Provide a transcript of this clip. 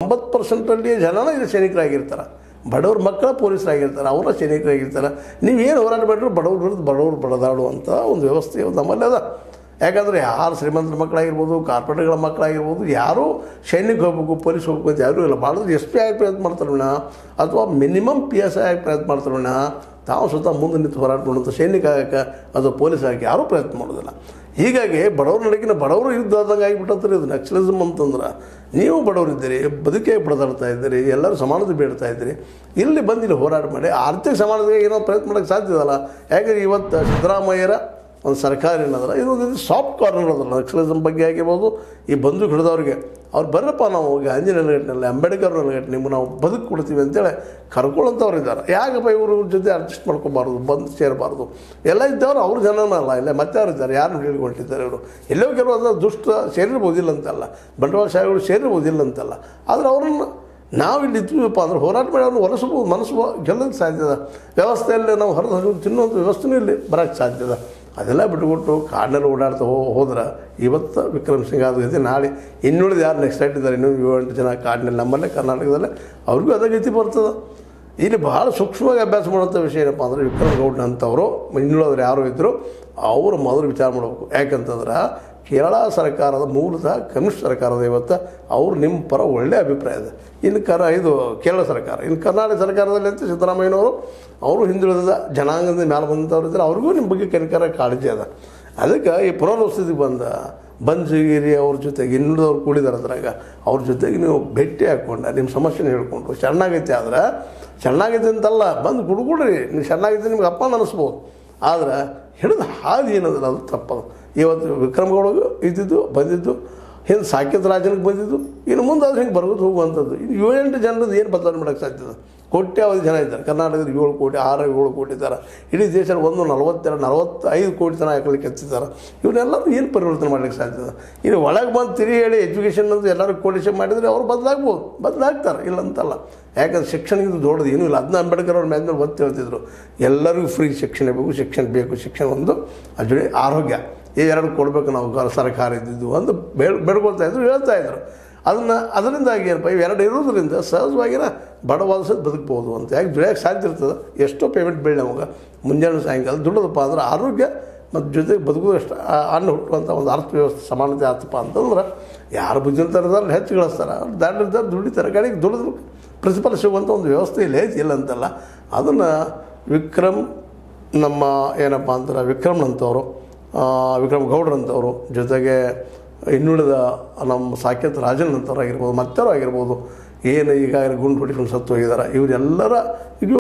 ತೊಂಬತ್ತು ಪರ್ಸೆಂಟಲ್ಲಿ ಜನನ ಇದು ಸೈನಿಕರಾಗಿರ್ತಾರೆ ಬಡವ್ರ ಮಕ್ಕಳ ಪೊಲೀಸರಾಗಿರ್ತಾರೆ ಅವರ ಸೈನಿಕರಾಗಿರ್ತಾರೆ ನೀವೇನು ಹೋರಾಟ ಮಾಡಿದ್ರು ಬಡವ್ರ ವಿರುದ್ಧ ಬಡವ್ರು ಬಡದಾಡುವಂಥ ಒಂದು ವ್ಯವಸ್ಥೆ ನಮ್ಮಲ್ಲಿ ಅದ ಯಾಕಂದರೆ ಯಾರು ಶ್ರೀಮಂತರ ಮಕ್ಕಳಾಗಿರ್ಬೋದು ಕಾರ್ಪೊರೇಟ್ಗಳ ಮಕ್ಕಳಾಗಿರ್ಬೋದು ಯಾರೂ ಸೈನಿಕ ಹೋಗ್ಬೇಕು ಪೊಲೀಸ್ ಹೋಗ್ಬೇಕು ಅಂತ ಯಾರೂ ಇಲ್ಲ ಮಾಡಿದ್ರೆ ಎಸ್ ಪಿ ಆಗಿ ಪ್ರಯತ್ನ ಮಾಡ್ತಾರಣ್ಣ ಅಥವಾ ಮಿನಿಮಮ್ ಪಿ ಎಸ್ ಐ ಆಗಿ ಪ್ರಯತ್ನ ಮಾಡ್ತಾರಣ್ಣ ತಾವು ಸ್ವತಃ ಮುಂದೆ ನಿಂತು ಹೋರಾಟ ಮಾಡುವಂಥ ಸೈನಿಕ ಆಗಕ್ಕೆ ಅದು ಪೊಲೀಸ್ ಆಗಕ್ಕೆ ಯಾರೂ ಪ್ರಯತ್ನ ಮಾಡೋದಿಲ್ಲ ಹೀಗಾಗಿ ಬಡವ್ರ ನಡಗಿನ ಬಡವರು ಯುದ್ಧ ಆದಂಗೆ ಆಗಿಬಿಟ್ಟಂತಾರೆ ಇದು ನಕ್ಸಲಿಸಮ್ ಅಂತಂದ್ರೆ ನೀವು ಬಡವರಿದ್ದೀರಿ ಬದುಕೆ ಬಡದಾಡ್ತಾ ಇದ್ದೀರಿ ಎಲ್ಲರೂ ಸಮಾನತೆ ಬೇಡ್ತಾ ಇದ್ದೀರಿ ಇಲ್ಲಿ ಬಂದು ಇಲ್ಲಿ ಹೋರಾಟ ಮಾಡಿ ಆರ್ಥಿಕ ಸಮಾನತೆಗೆ ಏನೋ ಪ್ರಯತ್ನ ಮಾಡೋಕ್ಕೆ ಸಾಧ್ಯ ಇದಲ್ಲ ಯಾಕಂದ್ರೆ ಇವತ್ತು ಸಿದ್ದರಾಮಯ್ಯರ ಒಂದು ಸರ್ಕಾರ ಏನದಲ್ಲ ಇದು ಒಂದು ಸಾಫ್ಟ್ ಕಾರ್ನರ್ ಅದಲ್ಲ ನಕ್ಸಲಿಸಮ್ ಬಗ್ಗೆ ಆಗಿರ್ಬೋದು ಈ ಬಂದೂಕು ಹಿಡಿದವ್ರಿಗೆ ಅವ್ರು ಬರ್ರಪ್ಪ ನಾವು ಗಾಂಧಿ ನೆಲಗಟ್ಟಿನಲ್ಲಿ ಅಂಬೇಡ್ಕರ್ ನೆಲಗಟ್ಟು ನಿಮ್ಗೆ ನಾವು ಬದುಕು ಕೊಡ್ತೀವಿ ಅಂತೇಳಿ ಕರ್ಕೊಳ್ಳೋಂಥವ್ರು ಇದ್ದಾರೆ ಯಾಕಪ್ಪ ಇವ್ರ ಜೊತೆ ಅಡ್ಜಸ್ಟ್ ಮಾಡ್ಕೊಬಾರ್ದು ಬಂದು ಸೇರಬಾರ್ದು ಎಲ್ಲ ಇದ್ದವರು ಅವ್ರ ಜನನೂ ಅಲ್ಲ ಇಲ್ಲ ಮತ್ತೆ ಅವ್ರು ಇದ್ದಾರೆ ಯಾರು ಹಿಡ್ಕೊಂಡಿದ್ದಾರೆ ಇವರು ಎಲ್ಲೋ ಕೆಲವು ಅದು ದುಷ್ಟ ಸೇರಿರ್ಬೋದಿಲ್ಲ ಅಂತಲ್ಲ ಬಂಡವಾಳಶಾಹಿಗಳು ಸೇರಿರ್ಬೋದಿಲ್ಲ ಅಂತಲ್ಲ ಆದರೆ ಅವ್ರನ್ನ ನಾವು ಇಲ್ಲಿ ಇದ್ವಿಪ್ಪ ಅಂದ್ರೆ ಹೋರಾಟ ಮಾಡಿ ಅವ್ರನ್ನ ಹೊರಸ್ಬೋದು ಮನಸ್ಸು ಗೆಲ್ಲೋಕ್ಕೆ ಸಾಧ್ಯದ ವ್ಯವಸ್ಥೆಯಲ್ಲಿ ನಾವು ಹೊರದು ಹರಿದು ತಿನ್ನುವಂಥ ವ್ಯವಸ್ಥೆನೂ ಇಲ್ಲಿ ಬರೋಕ್ಕೆ ಸಾಧ್ಯದ ಅದೆಲ್ಲ ಬಿಟ್ಬಿಟ್ಟು ಕಾಡಿನಲ್ಲಿ ಓಡಾಡ್ತಾ ಹೋ ಹೋದ್ರೆ ಇವತ್ತು ವಿಕ್ರಮ್ ಸಿಂಗ್ ಆದ ಗತಿ ನಾಳೆ ಇನ್ನುಳಿದ ಯಾರು ನೆಕ್ಸ್ಟ್ ಸೈಟ್ ಇದ್ದಾರೆ ಇನ್ನೂ ಏಳು ಎಂಟು ಜನ ಕಾಡಿನಲ್ಲಿ ನಮ್ಮಲ್ಲೇ ಕರ್ನಾಟಕದಲ್ಲೇ ಅವ್ರಿಗೂ ಅದೇ ಗತಿ ಬರ್ತದೆ ಇಲ್ಲಿ ಭಾಳ ಸೂಕ್ಷ್ಮವಾಗಿ ಅಭ್ಯಾಸ ಮಾಡುವಂಥ ವಿಷಯ ಏನಪ್ಪ ಅಂದರೆ ವಿಕ್ರಮ್ ಗೌಡ್ ಅಂತವರು ಇನ್ನುಳಿದವ್ರು ಯಾರು ಇದ್ದರು ಅವರು ಮೊದಲು ವಿಚಾರ ಮಾಡಬೇಕು ಯಾಕಂತಂದ್ರೆ ಕೇರಳ ಸರ್ಕಾರದ ಮೂಲತಃ ಕಮ್ಯುನಿಸ್ಟ್ ಸರ್ಕಾರದ ಇವತ್ತು ಅವರು ನಿಮ್ಮ ಪರ ಒಳ್ಳೆಯ ಅಭಿಪ್ರಾಯ ಇದೆ ಇನ್ನು ಕರ ಇದು ಕೇರಳ ಸರ್ಕಾರ ಇನ್ನು ಕರ್ನಾಟಕ ಸರ್ಕಾರದಲ್ಲಿ ಅಂತ ಸಿದ್ದರಾಮಯ್ಯನವರು ಅವರು ಹಿಂದುಳಿದ ಜನಾಂಗದ ಮೇಲೆ ಬಂದಂಥವ್ರು ಇದ್ದಾರೆ ಅವ್ರಿಗೂ ನಿಮ್ಮ ಬಗ್ಗೆ ಕೆನಕರ ಕಾಳಜಿ ಅದ ಅದಕ್ಕೆ ಈ ಪುನರ್ವಸತಿಗೆ ಬಂದ ಬಂಜಗಿರಿ ಅವ್ರ ಜೊತೆಗೆ ಇನ್ನುಳಿದವ್ರು ಕೂಡಿದಾರೆ ಅದ್ರಾಗ ಅವ್ರ ಜೊತೆಗೆ ನೀವು ಭೇಟಿ ಹಾಕ್ಕೊಂಡು ನಿಮ್ಮ ಸಮಸ್ಯೆನ ಹೇಳ್ಕೊಂಡು ಶರಣಾಗತಿ ಆದ್ರೆ ಶರಣಾಗತಿ ಅಂತಲ್ಲ ಬಂದು ಕುಡ್ಕೊಡ್ರಿ ನೀವು ಶರಣಾಗತಿ ನಿಮ್ಗೆ ಅಪ್ಪ ಅನಿಸ್ಬೋದು ಆದ್ರೆ ಹಿಡಿದು ಹಾದಿ ಏನದಲ್ಲ ಅದು ತಪ್ಪದು ಇವತ್ತು ವಿಕ್ರಮಗೌಡಗೂ ಇದ್ದಿದ್ದು ಬಂದಿದ್ದು ಹಿಂದೆ ಸಾಕೇತ್ ರಾಜನಿಗೆ ಬಂದಿದ್ದು ಇನ್ನು ಮುಂದೆ ಅದು ಹಿಂಗೆ ಬರ್ಬೋದು ಹೋಗುವಂಥದ್ದು ಇದು ಏಳೆಂಟು ಜನರದ್ದು ಏನು ಬದಲಾವಣೆ ಮಾಡೋಕ್ಕೆ ಸಾಧ್ಯದ ಕೋಟ್ಯಾವಧಿ ಜನ ಇದ್ದಾರೆ ಕರ್ನಾಟಕದ ಏಳು ಕೋಟಿ ಆರು ಏಳು ಕೋಟಿ ಇದ್ದಾರೆ ಇಡೀ ದೇಶದಲ್ಲಿ ಒಂದು ನಲವತ್ತೆರಡು ನಲವತ್ತೈದು ಕೋಟಿ ಜನ ಹಾಕಲಿಕ್ಕೆ ಎತ್ತಿದ್ದಾರೆ ಇವನ್ನೆಲ್ಲರೂ ಏನು ಪರಿವರ್ತನೆ ಮಾಡಲಿಕ್ಕೆ ಸಾಧ್ಯದ ಇನ್ನು ಒಳಗೆ ಬಂದು ತಿರಿ ಹೇಳಿ ಎಜುಕೇಷನ್ ಅಂತ ಎಲ್ಲರೂ ಕೋಡಿಷನ್ ಮಾಡಿದರೆ ಅವ್ರು ಬದಲಾಗ್ಬೋದು ಬದಲಾಗ್ತಾರೆ ಇಲ್ಲ ಅಂತಲ್ಲ ಯಾಕಂದ್ರೆ ಶಿಕ್ಷಣ ಇದು ದೊಡ್ಡದು ಏನೂ ಇಲ್ಲ ಅದನ್ನ ಅಂಬೇಡ್ಕರ್ ಅವ್ರ ಮೇಲೆ ಒತ್ತು ಹೇಳ್ತಿದ್ರು ಎಲ್ಲರಿಗೂ ಫ್ರೀ ಶಿಕ್ಷಣ ಬೇಕು ಶಿಕ್ಷಣ ಬೇಕು ಶಿಕ್ಷಣ ಒಂದು ಅದ್ರ ಜೊತೆ ಆರೋಗ್ಯ ಈ ಎರಡು ಕೊಡಬೇಕು ನಾವು ಗ- ಸರ್ಕಾರ ಇದ್ದಿದ್ದು ಒಂದು ಬೇಡ್ ಬೇಡ್ಕೊಳ್ತಾ ಇದ್ರು ಹೇಳ್ತಾ ಇದ್ರು ಅದನ್ನು ಅದರಿಂದಾಗಿ ಏನಪ್ಪ ಇವೆರಡು ಇರೋದ್ರಿಂದ ಸಹಜವಾಗಿನ ಬಡವಾದಸದ ಬದುಕ್ಬೋದು ಅಂತ ಯಾಕೆ ದುಡಿಯೋಕೆ ಸಾಧ್ಯ ಇರ್ತದೆ ಎಷ್ಟೋ ಪೇಮೆಂಟ್ ಬೆಳೆ ನಮಗೆ ಮುಂಜಾನೆ ಸಾಯಂಕಾಲ ದುಡಿದಪ್ಪ ಅಂದ್ರೆ ಆರೋಗ್ಯ ಮತ್ತು ಜೊತೆಗೆ ಬದುಕುದಷ್ಟು ಆ- ಅನ್ನ ಹುಟ್ಟುವಂಥ ಒಂದು ಅರ್ಥವ್ಯವಸ್ಥೆ ಸಮಾನತೆ ಆತಪ್ಪ ಅಂತಂದ್ರೆ ಯಾರು ಬುದ್ಧಿವಂತರದಾರ ಹೆಚ್ಚು ಗಳಿಸ್ತಾರೆ ಅವ್ರು ದಾಂಡಿರ್ತಾರೆ ದುಡಿತಾರೆ ಕಡೆಗೆ ದುಡಿದ್ರು ಪ್ರತಿಫಲ ಸಿಗುವಂಥ ಒಂದು ವ್ಯವಸ್ಥೆ ಇಲ್ಲ ಐತಿ ಇಲ್ಲ ಅಂತಲ್ಲ ಅದನ್ನು ವಿಕ್ರಮ್ ನಮ್ಮ ಏನಪ್ಪ ಅಂತಾರೆ ವಿಕ್ರಮ್ನಂಥವ್ರು ಆ, ವಿಕ್ರಮ್ ಗೌಡ್ರಂಥವ್ರು ಜೊತೆಗೆ ಇನ್ನುಳಿದ ನಮ್ಮ ಸಾಕೇತ್ ರಾಜನ್ ಅಂತವ್ರು ಆಗಿರ್ಬೋದು ಮತ್ತಾರು ಆಗಿರ್ಬೋದು ಏನು ಈಗಾಗಲೇ ಗುಂಡು ಹೊಡಿಕೊಂಡು ಸತ್ತು ಹೋಗಿದ್ದಾರೆ ಇವರೆಲ್ಲರ ಇದು